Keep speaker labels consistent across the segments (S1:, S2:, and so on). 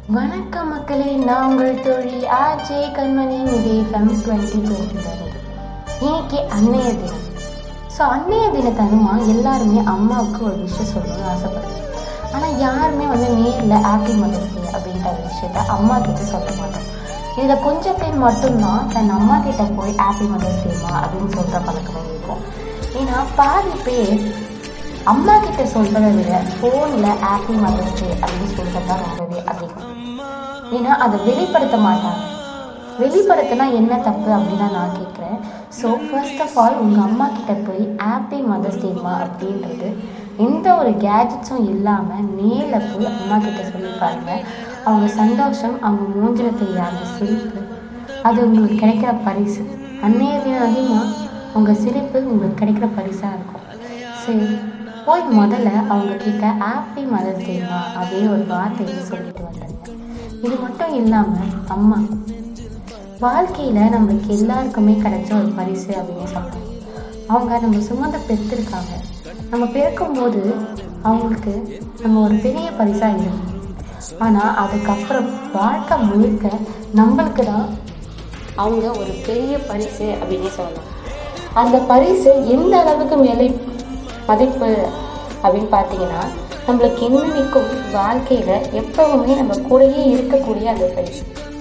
S1: வணக்கம் மக்களே நான் உங்கள் தோழி ஆர்ஜே கண்மணி விவேகம் டுவெண்ட்டி டுவெண்ட்டிலிருந்து இன்னைக்கு அன்னைய தினம் ஸோ அன்னைய தினத்தனுமா எல்லாருமே அம்மாவுக்கு ஒரு விஷயம் சொல்லணும்னு ஆசைப்படுறேன் ஆனால் யாருமே வந்து நேரில் ஹாப்பி மதர்ஸ் டே அப்படின்ற ஒரு விஷயத்த அம்மா கிட்ட சொல்ல மாட்டோம் இதில் கொஞ்சம் பேர் மட்டும்தான் தன் அம்மா கிட்ட போய் ஹாப்பி மதர்ஸ் டேமா அப்படின்னு சொல்கிற பழக்கமே இருக்கும் ஏன்னா பாதி பேர் அம்மா கிட்ட சொல்றதை விட ஃபோனில் ஹாப்பி மதர்ஸ் டே அப்படின்னு சொல்றது தான் ரொம்பவே அதிகம் ஏன்னா அதை வெளிப்படுத்த மாட்டாங்க வெளிப்படுத்தினா என்ன தப்பு அப்படின்னு தான் நான் கேட்குறேன் ஸோ ஃபர்ஸ்ட் ஆஃப் ஆல் உங்கள் அம்மா கிட்ட போய் ஹாப்பி மதர்ஸ் டேமா அப்படின்றது எந்த ஒரு கேஜெட்ஸும் இல்லாமல் நேரில் போய் அம்மா கிட்ட சொல்லி பாருங்க அவங்க சந்தோஷம் அவங்க மூஞ்சில் தெரியாத அந்த சிரிப்பு அது உங்களுக்கு கிடைக்கிற பரிசு அன்னைய தினம் அதிகமாக உங்கள் சிரிப்பு உங்களுக்கு கிடைக்கிற பரிசாக இருக்கும் சரி போய் முதல்ல அவங்க கிட்ட ஹாப்பி மதர்ஸ் டேமா அப்படின்னு ஒரு வார்த்தையை சொல்லிட்டு வந்துடுங்க இது மட்டும் இல்லாமல் அம்மா வாழ்க்கையில் நம்மளுக்கு எல்லாருக்குமே கிடைச்ச ஒரு பரிசு அப்படின்னு சொல்லலாம் அவங்க நம்ம சுமந்த பெற்றிருக்காங்க நம்ம பிறக்கும்போது அவங்களுக்கு நம்ம ஒரு பெரிய பரிசாக இருக்கும் ஆனால் அதுக்கப்புறம் வாழ்க்கை முழுக்க நம்மளுக்கு தான் அவங்க ஒரு பெரிய பரிசு அப்படின்னு சொல்லலாம் அந்த பரிசு எந்த அளவுக்கு மேலே மதிப்பு அப்படின்னு பார்த்தீங்கன்னா நம்மளுக்கு இன்னைக்கும் வாழ்க்கையில் எப்பவுமே நம்ம கூடயே இருக்கக்கூடிய அந்த பரிசு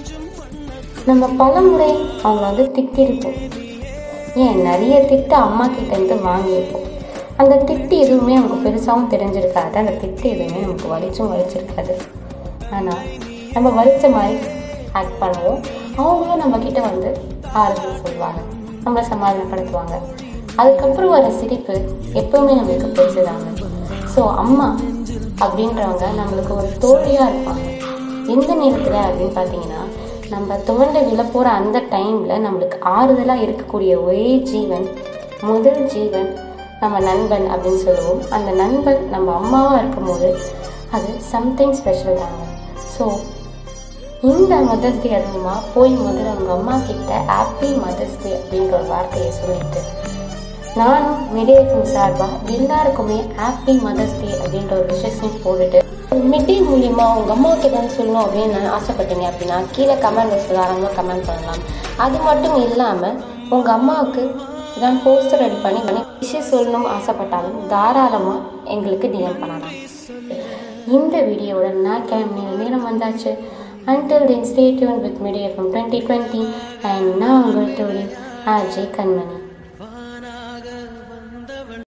S1: நம்ம பல முறை அவங்க வந்து திட்டிருப்போம் ஏன் நிறைய திட்டு அம்மா கிட்டேருந்து வாங்கியிருப்போம் அந்த திட்டு எதுவுமே நமக்கு பெருசாகவும் தெரிஞ்சிருக்காது அந்த திட்டு எதுவுமே நமக்கு வலிச்சும் வலிச்சிருக்காது ஆனால் நம்ம வலிச்ச மாதிரி ஆக்ட் பண்ணுவோம் அவங்களும் நம்மக்கிட்ட வந்து ஆறுதல் சொல்லுவாங்க நம்மளை சமாதானப்படுத்துவாங்க அதுக்கப்புறம் வர சிரிப்பு எப்பவுமே நம்மளுக்கு பெருசுதாங்க ஸோ அம்மா அப்படின்றவங்க நம்மளுக்கு ஒரு தோழியாக இருப்பாங்க எந்த நேரத்தில் அப்படின்னு பார்த்தீங்கன்னா நம்ம துவண்டு விழ போகிற அந்த டைமில் நம்மளுக்கு ஆறுதலாக இருக்கக்கூடிய ஒரே ஜீவன் முதல் ஜீவன் நம்ம நண்பன் அப்படின்னு சொல்லுவோம் அந்த நண்பன் நம்ம அம்மாவாக இருக்கும்போது அது சம்திங் ஸ்பெஷல் தாங்க ஸோ இந்த மதர்ஸ் டே அதுவுமா போய் முதல்ல அவங்க அம்மா கிட்ட ஹாப்பி மதர்ஸ் டே அப்படின்ற ஒரு வார்த்தையை சொல்லிட்டு நானும் மிடேஃபம் சார்பாக எல்லாருக்குமே ஹாப்பி மதர்ஸ் டே அப்படின்ற ஒரு விஷயத்தையும் போட்டுட்டு மிட்டே மூலியமாக உங்கள் அம்மாவுக்கு ஏதாவது சொல்லணும் அப்படின்னு நான் ஆசைப்பட்டீங்க அப்படின்னா கீழே கமெண்ட் பாக்ஸில் தாராளமாக கமெண்ட் பண்ணலாம் அது மட்டும் இல்லாமல் உங்கள் அம்மாவுக்கு ஏதாவது போஸ்டர் ரெடி பண்ணி பண்ணி விஷயம் சொல்லணும் ஆசைப்பட்டாலும் தாராளமாக எங்களுக்கு டிஎம் பண்ணலாம் இந்த வீடியோவோட நான் கிளம்பின நேரம் வந்தாச்சு until then stay tuned with media from twenty twenty and நான் உங்கள் தோழி ஆர்ஜே கண்மணி